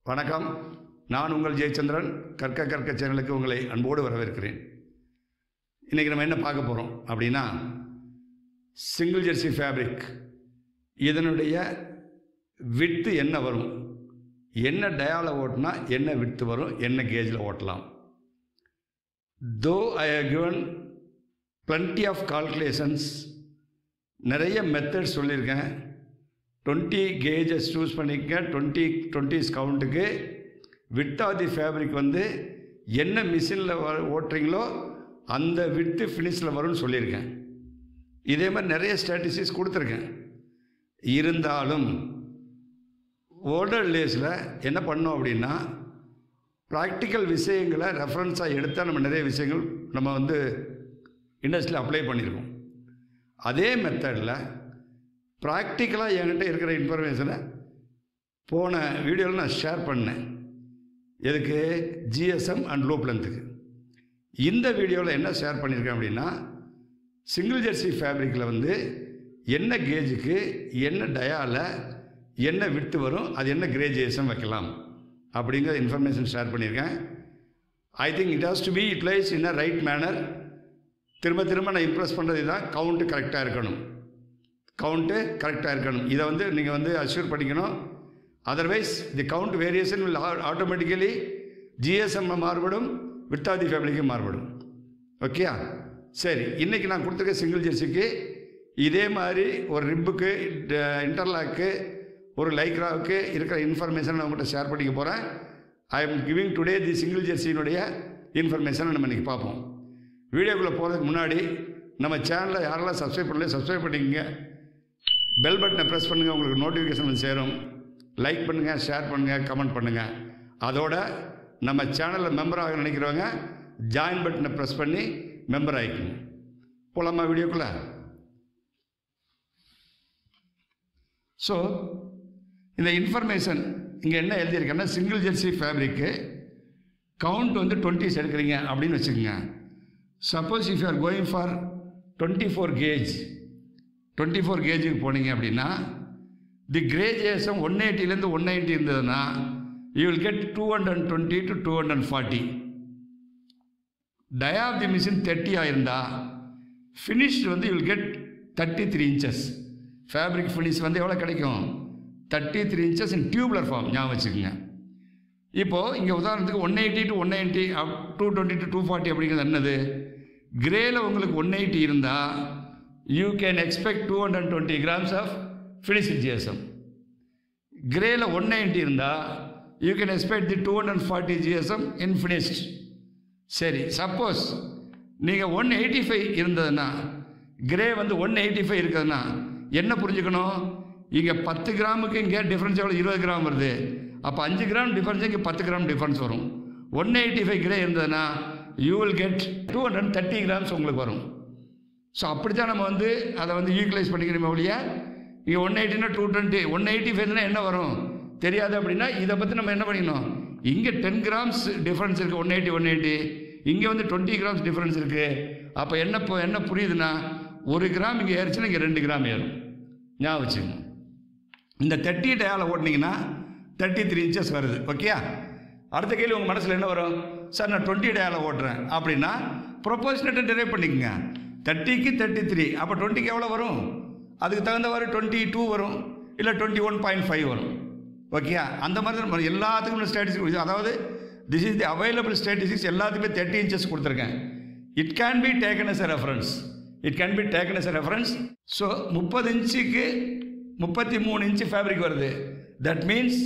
வணக்கம் நான் உங்கள் ஜெயச்சந்திரன் கற்க கற்க சேனலுக்கு உங்களை அன்போடு வரவேற்கிறேன் இன்றைக்கி நம்ம என்ன பார்க்க போகிறோம் அப்படின்னா சிங்கிள் ஜெர்சி ஃபேப்ரிக் இதனுடைய விட்டு என்ன வரும் என்ன டயாவில் ஓட்டினா என்ன விட்டு வரும் என்ன கேஜில் ஓட்டலாம் though I have given plenty of calculations நிறைய மெத்தட்ஸ் சொல்லியிருக்கேன் டுவெண்ட்டி கேஜஸ் சூஸ் பண்ணிக்க டுவெண்ட்டி டுவெண்ட்டிஸ் கவுண்ட்டுக்கு வித் ஆஃப் தி ஃபேப்ரிக் வந்து என்ன மிஷினில் வ ஓட்டுறீங்களோ அந்த வித்து ஃபினிஷில் வரும்னு சொல்லியிருக்கேன் இதே மாதிரி நிறைய ஸ்ட்ராட்டஜிஸ் கொடுத்துருக்கேன் இருந்தாலும் ஓல்டர் டேஸில் என்ன பண்ணோம் அப்படின்னா ப்ராக்டிக்கல் விஷயங்களை ரெஃபரன்ஸாக எடுத்தால் நம்ம நிறைய விஷயங்கள் நம்ம வந்து இண்டஸ்ட்ரியில் அப்ளை பண்ணியிருக்கோம் அதே மெத்தடில் ப்ராக்டிக்கலாக என்கிட்ட இருக்கிற இன்ஃபர்மேஷனை போன வீடியோவில் நான் ஷேர் பண்ணேன் எதுக்கு ஜிஎஸ்எம் அண்ட் லூப் லென்த்துக்கு இந்த வீடியோவில் என்ன ஷேர் பண்ணியிருக்கேன் அப்படின்னா சிங்கிள் ஜெர்சி ஃபேப்ரிக்கில் வந்து என்ன கேஜுக்கு என்ன டயாவில் என்ன விட்டு வரும் அது என்ன கிரேஜுவேஷன் வைக்கலாம் அப்படிங்கிற இன்ஃபர்மேஷன் ஷேர் பண்ணியிருக்கேன் I think it has to be utilise in a right manner திரும்ப திரும்ப நான் இம்ப்ரெஸ் பண்ணுறது தான் கவுண்ட்டு கரெக்டாக இருக்கணும் கவுண்ட்டு கரெக்டாக இருக்கணும் இதை வந்து நீங்கள் வந்து அஷ்யூர் பண்ணிக்கணும் otherwise the count variation will automatically GSM மாறுபடும் வித்தாதி ஃபேமிலிக்கு மாறுபடும் ஓகேயா சரி இன்றைக்கி நான் கொடுத்துருக்க சிங்கிள் ஜெர்சிக்கு இதே மாதிரி ஒரு ரிப்புக்கு இன்டர்லாக்கு ஒரு லைக்ராவுக்கு இருக்கிற இன்ஃபர்மேஷன் நான் உங்கள்கிட்ட ஷேர் பண்ணிக்க போகிறேன் I am giving today the single ஜெர்சியினுடைய இன்ஃபர்மேஷனை நம்ம இன்றைக்கி பார்ப்போம் வீடியோக்குள்ளே போகிறதுக்கு முன்னாடி நம்ம சேனலை யாரெல்லாம் சப்ஸ்கிரைப் பண்ணல சப்ஸ்கிரைப் பண்ணிக்கங்க பெல் பட்டனை ப்ரெஸ் பண்ணுங்கள் உங்களுக்கு நோட்டிஃபிகேஷன் வந்து சேரும் லைக் பண்ணுங்கள் ஷேர் பண்ணுங்கள் கமெண்ட் பண்ணுங்கள் அதோட நம்ம சேனலில் மெம்பர் ஆக நினைக்கிறவங்க ஜாயின் பட்டனை ப்ரெஸ் பண்ணி மெம்பர் ஆகிக்கணும் போலாமா வீடியோக்குள்ளே ஸோ இந்த இன்ஃபர்மேஷன் இங்கே என்ன எழுதியிருக்கேன்னா சிங்கிள் ஜெர்சி ஃபேப்ரிக்கு கவுண்ட் வந்து டுவெண்ட்டிஸ் எடுக்கிறீங்க அப்படின்னு வச்சுக்கோங்க suppose if you are going for twenty four gauge twenty four கேஜுக்கு போனீங்க அப்படின்னா தி கிரேஜுவேஷன் ஒன் எயிட்டிலேருந்து ஒன் நைன்ட்டி இருந்ததுன்னா you will get two hundred twenty to two hundred forty dia of the machine தேர்ட்டியாக இருந்தால் ஃபினிஷ் வந்து you will get thirty three inches fabric finish வந்து எவ்வளோ கிடைக்கும் thirty three inches in tubular form ஞாபகம் வச்சுக்கோங்க இப்போது இங்கே உதாரணத்துக்கு one eighty to one ninety up two twenty to two forty அப்படிங்கிறது என்னது கிரேல உங்களுக்கு ஒன் எயிட்டி இருந்தால் you can expect two hundred twenty grams of finish GSM கிரேல ஒன் நைன்ட்டி இருந்தால் you can expect the two hundred forty GSM in finished சரி suppose நீங்கள் one eighty five இருந்ததுன்னா கிரே வந்து ஒன் எயிட்டி ஃபைவ் இருக்குதுன்னா என்ன புரிஞ்சுக்கணும் இங்கே பத்து கிராமுக்கு இங்கே டிஃப்ரென்ஸ் எவ்வளோ இருபது கிராம் வருது அப்போ அஞ்சு கிராம் டிஃப்ரென்ஸ் இங்கே பத்து கிராம் டிஃப்ரென்ஸ் வரும் ஒன் எயிட்டி ஃபைவ் கிரே இருந்ததுன்னா you will get two hundred thirty grams உங்களுக்கு வரும் ஸோ அப்படி தான் நம்ம வந்து அதை வந்து யூட்டிலைஸ் பண்ணிக்கணுமே ஒழிய இங்கே ஒன் எயிட்டினா டூ டுவெண்ட்டி ஒன் எயிட்டி ஃபைவ்னா என்ன வரும் தெரியாது அப்படின்னா இதை பற்றி நம்ம என்ன பண்ணிக்கணும் இங்கே டென் கிராம்ஸ் டிஃப்ரென்ஸ் இருக்குது ஒன் எயிட்டி ஒன் எயிட்டி இங்கே வந்து டுவெண்ட்டி கிராம்ஸ் டிஃப்ரென்ஸ் இருக்குது அப்போ என்ன இப்போ என்ன புரியுதுன்னா ஒரு கிராம் இங்கே ஏறிச்சுன்னா இங்கே ரெண்டு கிராம் ஏறும் ஞாபகம் வச்சுக்கணும் இந்த தேர்ட்டி டயாவில் ஓட்டினீங்கன்னா தேர்ட்டி த்ரீ இன்ச்சஸ் வருது ஓகே அடுத்த கேள்வி உங்கள் மனசில் என்ன வரும் சார் நான் டுவெண்ட்டி டயாவில் ஓட்டுறேன் அப்படின்னா ப்ரொபோஷனட்டை டிரைவ் பண்ணிக்கோங்க தேர்ட்டிக்கு தேர்ட்டி த்ரீ அப்போ டுவெண்ட்டிக்கு எவ்வளோ வரும் அதுக்கு தகுந்தவாறு டுவெண்ட்டி டூ வரும் இல்லை டுவெண்ட்டி ஒன் பாயிண்ட் ஃபைவ் வரும் ஓகே அந்த மாதிரி தான் நம்ம எல்லாத்துக்கும் ஸ்டாட்டிஸ்டிக்ஸ் அதாவது this is the available statistics எல்லாத்துக்குமே தேர்ட்டி இன்ச்சஸ் கொடுத்துருக்கேன் it can be taken as a reference it can be taken as a reference so முப்பது இன்ச்சுக்கு முப்பத்தி மூணு இன்ச்சு ஃபேப்ரிக் வருது தட் மீன்ஸ்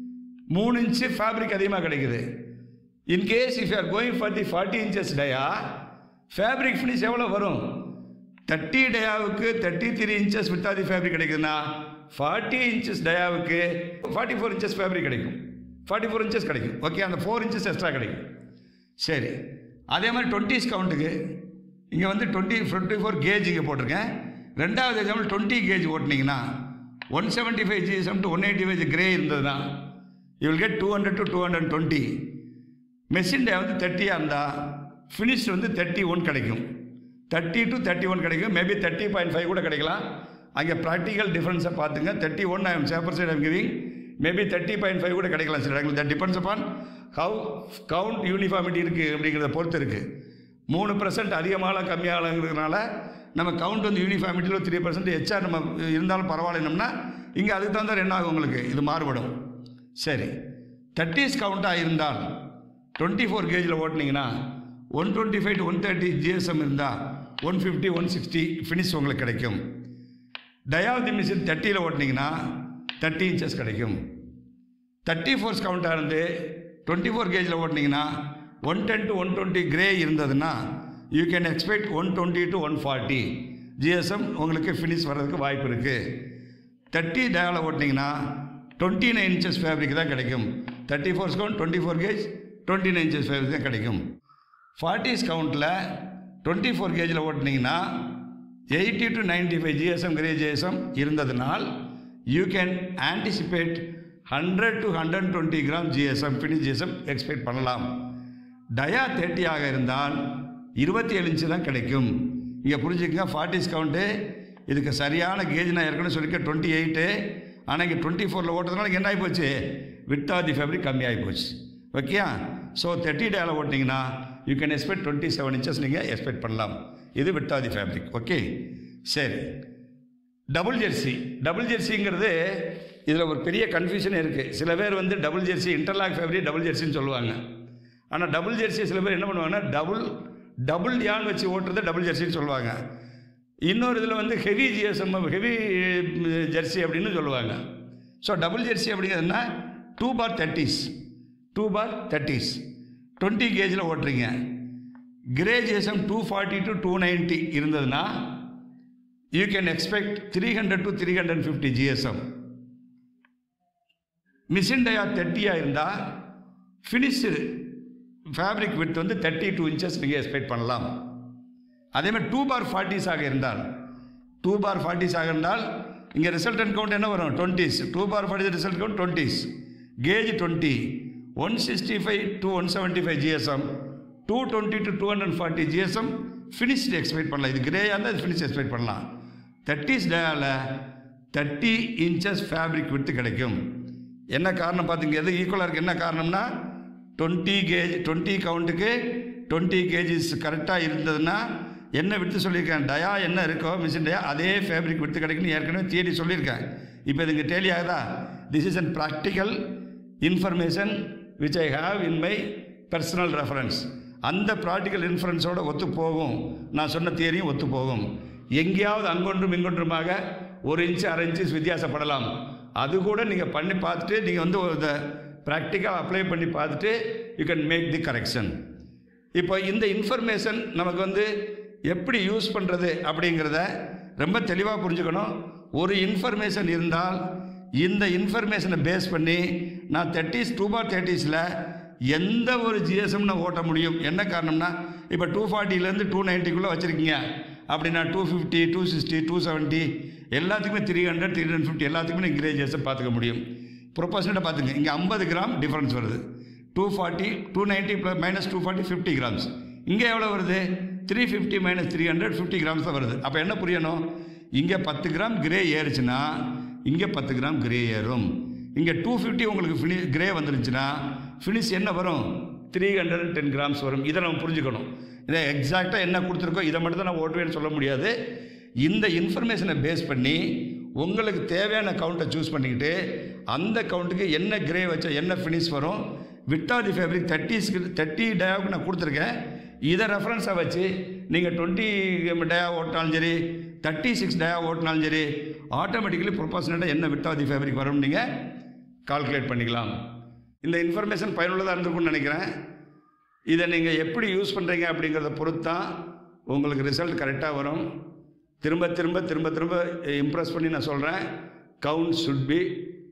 மூணு இன்ச்சு ஃபேப்ரிக் அதிகமாக கிடைக்குது in case if are going for the forty inches dia fabric finish எவ்வளோ வரும் தேர்ட்டி டயாவுக்கு தேர்ட்டி த்ரீ இன்ச்சஸ் வித்தாதி ஃபேப்ரிக் கிடைக்குதுன்னா ஃபார்ட்டி இன்ச்சஸ் டயாவுக்கு ஃபார்ட்டி ஃபோர் இன்ச்சஸ் ஃபேப்ரிக் கிடைக்கும் ஃபார்ட்டி ஃபோர் இன்ச்சஸ் கிடைக்கும் ஓகே அந்த ஃபோர் இன்ச்சஸ் எக்ஸ்ட்ரா கிடைக்கும் சரி அதே மாதிரி டுவெண்ட்டிஸ் கவுண்ட்டுக்கு இங்கே வந்து டுவெண்ட்டி டுவெண்ட்டி ஃபோர் கேஜ் இங்கே போட்டிருக்கேன் ரெண்டாவது எக்ஸாம்பிள் டுவெண்ட்டி கேஜ் ஓட்டினீங்கன்னா one seventy five GSM to one eighty five grey இருந்ததுன்னா you will get two hundred to two hundred twenty machine dia வந்து தேர்ட்டியாக இருந்தால் ஃபினிஷ் வந்து தேர்ட்டி ஒன் கிடைக்கும் தேர்ட்டி டு தேர்ட்டி ஒன் கிடைக்கும் மேபி தேர்ட்டி பாயிண்ட் ஃபைவ் கூட கிடைக்கலாம் அங்கே ப்ராக்டிக்கல் டிஃப்ரென்ஸை பார்த்துங்க thirty one I am safer side I'm giving maybe thirty point five கூட கிடைக்கலாம் சில இடங்கள் that depends upon how count uniformity இருக்குது அப்படிங்கிறத பொறுத்து இருக்குது மூணு பர்சன்ட் அதிகமாக கம்மியாகங்கிறதுனால நம்ம கவுண்ட் வந்து யூனிஃபார்மிட்டியில் த்ரீ பர்சன்ட் எச்சா நம்ம இருந்தாலும் பரவாயில்லனம்னா இங்கே அதுக்கு தகுந்த என்ன ஆகும் உங்களுக்கு இது மாறுபடும் சரி தேர்ட்டிஸ் கவுண்ட்டாக இருந்தால் டுவெண்ட்டி ஃபோர் கேஜில் ஓட்டினீங்கன்னா one twenty five to one thirty GSM இருந்தால் one fifty one sixty finish உங்களுக்கு கிடைக்கும் டயாலஜி மிஷின் தேர்ட்டியில் ஓட்டினீங்கன்னா தேர்ட்டி இன்ச்சஸ் கிடைக்கும் தேர்ட்டி ஃபோர்ஸ் கவுண்ட்டாக இருந்து டுவெண்ட்டி ஃபோர் கேஜில் ஓட்டினீங்கன்னா one ten to one twenty grey இருந்ததுன்னா you can expect one twenty to one forty GSM உங்களுக்கு ஃபினிஷ் வர்றதுக்கு வாய்ப்பு இருக்குது தேர்ட்டி டயாவில் ஓட்டினீங்கன்னா டுவெண்ட்டி நைன் இன்ச்சஸ் ஃபேப்ரிக் தான் கிடைக்கும் thirty force count twenty four gauge twenty nine inches fabric தான் கிடைக்கும் ஃபார்ட்டிஸ் கவுண்ட்டில் டுவெண்ட்டி ஃபோர் கேஜில் ஓட்டினீங்கன்னா eighty to ninety five GSM grey GSM இருந்ததுனால் you can anticipate hundred to hundred twenty gram GSM finish GSM expect பண்ணலாம் dia தேர்ட்டியாக இருந்தால் இருபத்தி ஏழு இன்ச்சு தான் கிடைக்கும் இங்கே புரிஞ்சுக்கங்க ஃபார்ட்டிஸ் கவுண்ட்டு இதுக்கு சரியான கேஜ் நான் ஏற்கனவே சொல்லியிருக்கேன் டுவெண்ட்டி எயிட்டு ஆனால் இங்கே டுவெண்ட்டி ஃபோரில் ஓட்டுறதுனால இங்க என்ன ஆகி போச்சு வித் ஆஃப் தி ஃபேப்ரிக் கம்மியாகி போச்சு ஓகேயா ஸோ தேர்ட்டி டேல ஓட்டிங்கன்னா you can expect twenty seven inches நீங்கள் எக்ஸ்பெக்ட் பண்ணலாம் இது width of the fabric okay சரி டபுள் ஜெர்சி டபுள் ஜெர்சிங்கிறது இதில் ஒரு பெரிய கன்ஃபியூஷன் இருக்குது சில பேர் வந்து double jersey interlock fabric double ஜெர்சின்னு சொல்லுவாங்க ஆனால் டபுள் ஜெர்சி சில பேர் என்ன பண்ணுவாங்கன்னா டபுள் டபுள் யான் வச்சு ஓட்டுறதை டபுள் ஜெர்சின்னு சொல்லுவாங்க இன்னொரு இதில் வந்து ஹெவி ஜிஎஸ்எம் ஹெவி ஜெர்சி அப்படின்னு சொல்லுவாங்க ஸோ டபுள் ஜெர்சி அப்படிங்கிறதுனா two by thirties two by thirties twenty கேஜில் ஓட்டுறீங்க grey GSM two forty to two ninety இருந்ததுன்னா you can expect three hundred to three hundred fifty GSM machine dia தேர்ட்டியாக இருந்தால் finished fabric width வந்து thirty two inches நீங்கள் expect பண்ணலாம் அதேமாதிரி two பார் ஃபார்ட்டிஸாக இருந்தால் டூ பார் ஃபார்ட்டிஸாக இருந்தால் இங்கே ரிசல்டன் கவுண்ட் என்ன வரும் twenties two by forty result count twenties gauge twenty one sixty five to one seventy five GSM two twenty to two hundred forty GSM finished expect பண்ணலாம் இது கிரேயாக இருந்தால் இது ஃபினிஷ் எக்ஸ்பெக்ட் பண்ணலாம் தேர்ட்டிஸ் டேவில் thirty inches fabric விட்டு கிடைக்கும் என்ன காரணம் பார்த்தீங்க எது ஈக்குவலாக இருக்குது என்ன காரணம்னா டுவெண்ட்டி கேஜ் டுவெண்ட்டி கவுண்ட்டுக்கு டுவெண்ட்டி கேஜிஸ் கரெக்டாக இருந்ததுன்னா என்ன விட்டு சொல்லியிருக்கேன் டயா என்ன இருக்கோ மிஷின் டயா அதே ஃபேப்ரிக் விட்டு கிடைக்குன்னு ஏற்கனவே தியரி சொல்லியிருக்கேன் இப்போ இதுங்க டேலி ஆகுதா this is an practical information which I have in my personal reference அந்த ப்ராக்டிக்கல் இன்ஃபரன்ஸோட ஒத்து போகும் நான் சொன்ன தியரியும் ஒத்து போகும் எங்கேயாவது அங்கொன்றும் இங்கொன்றுமாக ஒரு இன்ச்சு அரை இன்ச்சு வித்தியாசப்படலாம் அது கூட நீங்கள் பண்ணி பார்த்துட்டு நீங்கள் வந்து ஒரு ப்ராக்டிக்கல் அப்ளை பண்ணி பார்த்துட்டு you can make the correction இப்போ இந்த இன்ஃபர்மேஷன் நமக்கு வந்து எப்படி யூஸ் பண்ணுறது அப்படிங்கிறத ரொம்ப தெளிவாக புரிஞ்சுக்கணும் ஒரு இன்ஃபர்மேஷன் இருந்தால் இந்த இன்ஃபர்மேஷனை பேஸ் பண்ணி நான் தேர்ட்டிஸ் டூ பார் தேர்ட்டிஸில் எந்த ஒரு ஜிஎஸ்எம் நான் ஓட்ட முடியும் என்ன காரணம்னா இப்போ டூ ஃபார்ட்டிலேருந்து டூ நைன்ட்டிக்குள்ளே வச்சுருக்கீங்க அப்படின்னா two fifty two sixty two seventy எல்லாத்துக்குமே three hundred three hundred fifty எல்லாத்துக்குமே நீங்கள் கிரேஜஸை பார்த்துக்க முடியும் ப்ரொபோஷனட்டாக பார்த்துங்க இங்கே ஐம்பது கிராம் டிஃப்ரென்ஸ் வருது two forty two ninety plus minus two forty fifty grams இங்கே எவ்வளோ வருது three fifty minus three hundred fifty grams தான் வருது அப்போ என்ன புரியணும் இங்கே பத்து கிராம் கிரே ஏறுச்சுன்னா இங்கே பத்து கிராம் கிரே ஏறும் இங்கே டூ ஃபிஃப்டி உங்களுக்கு ஃபினி கிரே வந்துருச்சுன்னா ஃபினிஷ் என்ன வரும் three hundred and ten grams வரும் இதை நம்ம புரிஞ்சுக்கணும் இதை எக்ஸாக்டாக என்ன கொடுத்துருக்கோ இதை மட்டும் தான் நான் ஓட்டுவேன்னு சொல்ல முடியாது இந்த இன்ஃபர்மேஷனை பேஸ் பண்ணி உங்களுக்கு தேவையான கவுண்ட்டை சூஸ் பண்ணிக்கிட்டு அந்த கவுண்ட்டுக்கு என்ன கிரே வச்சா என்ன ஃபினிஷ் வரும் விட்டா தி ஃபேப்ரிக் தேர்ட்டிஸ்க்கு தேர்ட்டி டயாவுக்கு நான் கொடுத்துருக்கேன் இதை ரெஃபரன்ஸாக வச்சு நீங்கள் டுவெண்ட்டி டயா ஓட்டினாலும் சரி தேர்ட்டி சிக்ஸ் டயா ஓட்டினாலும் சரி ஆட்டோமேட்டிக்கலி ப்ரொபோஷனட்டாக என்ன விட்டா தி ஃபேப்ரிக் வரும்னு நீங்கள் கால்குலேட் பண்ணிக்கலாம் இந்த இன்ஃபர்மேஷன் பயனுள்ளதாக இருந்திருக்கும்னு நினைக்கிறேன் இதை நீங்கள் எப்படி யூஸ் பண்ணுறீங்க அப்படிங்கிறத பொறுத்து தான் உங்களுக்கு ரிசல்ட் கரெக்டாக வரும் திரும்ப திரும்ப திரும்ப திரும்ப இம்ப்ரெஸ் பண்ணி நான் சொல்கிறேன் count should be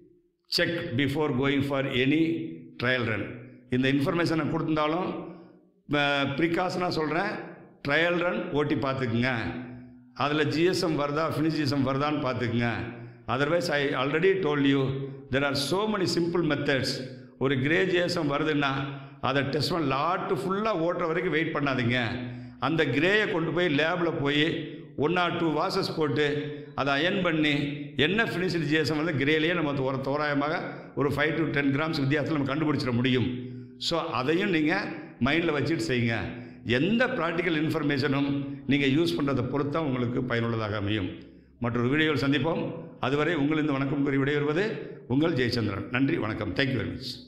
check before going for any trial run இந்த இன்ஃபர்மேஷனை கொடுத்துருந்தாலும் ப்ரிகாஷனாக சொல்கிறேன் ட்ரையல் ரன் ஓட்டி பார்த்துக்குங்க அதில் ஜிஎஸ்எம் வருதா ஃபினிஷ் ஜிஎஸ்எம் வருதான்னு பார்த்துக்குங்க otherwise I already told you there are so many simple methods ஒரு கிரே ஜிஎஸ்எம் வருதுன்னா அதை டெஸ்ட் பண்ண லாட்டு ஃபுல்லாக ஓட்டுற வரைக்கும் வெயிட் பண்ணாதீங்க அந்த கிரேயை கொண்டு போய் லேபில் போய் ஒன் ஆர் டூ வாசஸ் போட்டு அதை அயன் பண்ணி என்ன ஃபினிஷ்டு ஜிஎஸ்எம் வந்து கிரேலேயே நம்ம ஒரு தோராயமாக ஒரு ஃபைவ் டு டென் கிராம்ஸ் வித்தியாசத்தில் நம்ம கண்டுபிடிச்சிட முடியும் ஸோ அதையும் நீங்கள் மைண்டில் வச்சுட்டு செய்யுங்க எந்த ப்ராக்டிக்கல் இன்ஃபர்மேஷனும் நீங்கள் யூஸ் பண்ணுறதை பொறுத்தான் உங்களுக்கு பயனுள்ளதாக அமையும் மற்றொரு வீடியோவில் சந்திப்போம் அதுவரை உங்களிருந்து வணக்கம் கூறி விடைபெறுவது உங்கள் ஜெயச்சந்திரன் நன்றி வணக்கம் தேங்க்யூ வெரி மச்